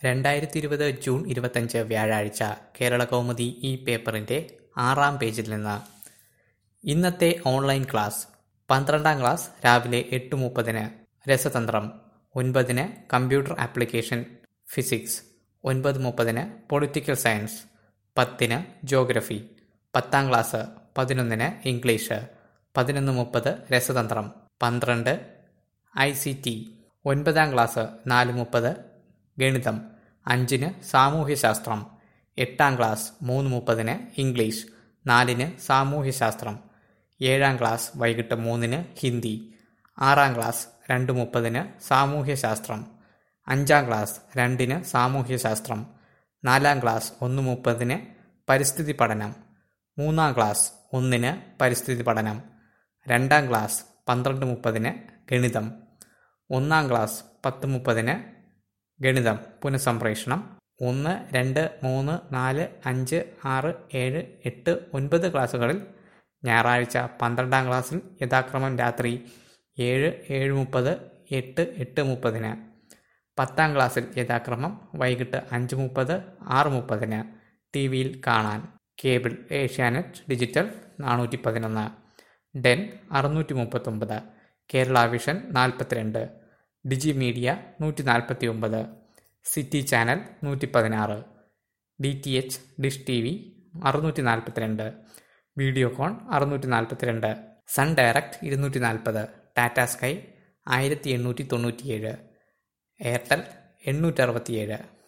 രണ്ടായിരത്തി ഇരുപത് ജൂൺ ഇരുപത്തഞ്ച് വ്യാഴാഴ്ച കേരളകൗമുദി ഈ പേപ്പറിന്റെ ആറാം പേജിൽ നിന്ന് ഇന്നത്തെ ഓൺലൈൻ ക്ലാസ് പന്ത്രണ്ടാം ക്ലാസ് രാവിലെ എട്ട് മുപ്പതിന് രസതന്ത്രം ഒൻപതിന് കമ്പ്യൂട്ടർ ആപ്ലിക്കേഷൻ ഫിസിക്സ് ഒൻപത് മുപ്പതിന് പൊളിറ്റിക്കൽ സയൻസ് പത്തിന് ജോഗ്രഫി പത്താം ക്ലാസ് പതിനൊന്നിന് ഇംഗ്ലീഷ് പതിനൊന്ന് മുപ്പത് രസതന്ത്രം പന്ത്രണ്ട് ഐ സി ടി ഒൻപതാം ക്ലാസ് നാല് മുപ്പത് ഗണിതം അഞ്ചിന് സാമൂഹ്യശാസ്ത്രം എട്ടാം ക്ലാസ് മൂന്ന് മുപ്പതിന് ഇംഗ്ലീഷ് നാലിന് സാമൂഹ്യശാസ്ത്രം ഏഴാം ക്ലാസ് വൈകിട്ട് മൂന്നിന് ഹിന്ദി ആറാം ക്ലാസ് രണ്ട് മുപ്പതിന് സാമൂഹ്യശാസ്ത്രം അഞ്ചാം ക്ലാസ് രണ്ടിന് സാമൂഹ്യശാസ്ത്രം നാലാം ക്ലാസ് ഒന്ന് മുപ്പതിന് പരിസ്ഥിതി പഠനം മൂന്നാം ക്ലാസ് ഒന്നിന് പരിസ്ഥിതി പഠനം രണ്ടാം ക്ലാസ് പന്ത്രണ്ട് മുപ്പതിന് ഗണിതം ഒന്നാം ക്ലാസ് പത്ത് മുപ്പതിന് ഗണിതം പുനഃസംപ്രേഷണം ഒന്ന് രണ്ട് മൂന്ന് നാല് അഞ്ച് ആറ് ഏഴ് എട്ട് ഒൻപത് ക്ലാസ്സുകളിൽ ഞായറാഴ്ച പന്ത്രണ്ടാം ക്ലാസ്സിൽ യഥാക്രമം രാത്രി ഏഴ് ഏഴ് മുപ്പത് എട്ട് എട്ട് മുപ്പതിന് പത്താം ക്ലാസ്സിൽ യഥാക്രമം വൈകിട്ട് അഞ്ച് മുപ്പത് ആറ് മുപ്പതിന് ടി വിയിൽ കാണാൻ കേബിൾ ഏഷ്യാനെറ്റ് ഡിജിറ്റൽ നാനൂറ്റി പതിനൊന്ന് ഡെൻ അറുന്നൂറ്റി മുപ്പത്തൊമ്പത് കേരള വിഷൻ നാൽപ്പത്തിരണ്ട് ഡിജി മീഡിയ നൂറ്റി നാൽപ്പത്തി ഒമ്പത് സിറ്റി ചാനൽ നൂറ്റി പതിനാറ് D T H dish T V അറുന്നൂറ്റി നാൽപ്പത്തിരണ്ട് വീഡിയോകോൺ അറുന്നൂറ്റി നാൽപ്പത്തിരണ്ട് സൺ ഡയറക്റ്റ് ഇരുന്നൂറ്റി നാൽപ്പത് ടാറ്റ സ്കൈ ആയിരത്തി എണ്ണൂറ്റി തൊണ്ണൂറ്റിയേഴ് എയർടെൽ എണ്ണൂറ്റി അറുപത്തിയേഴ്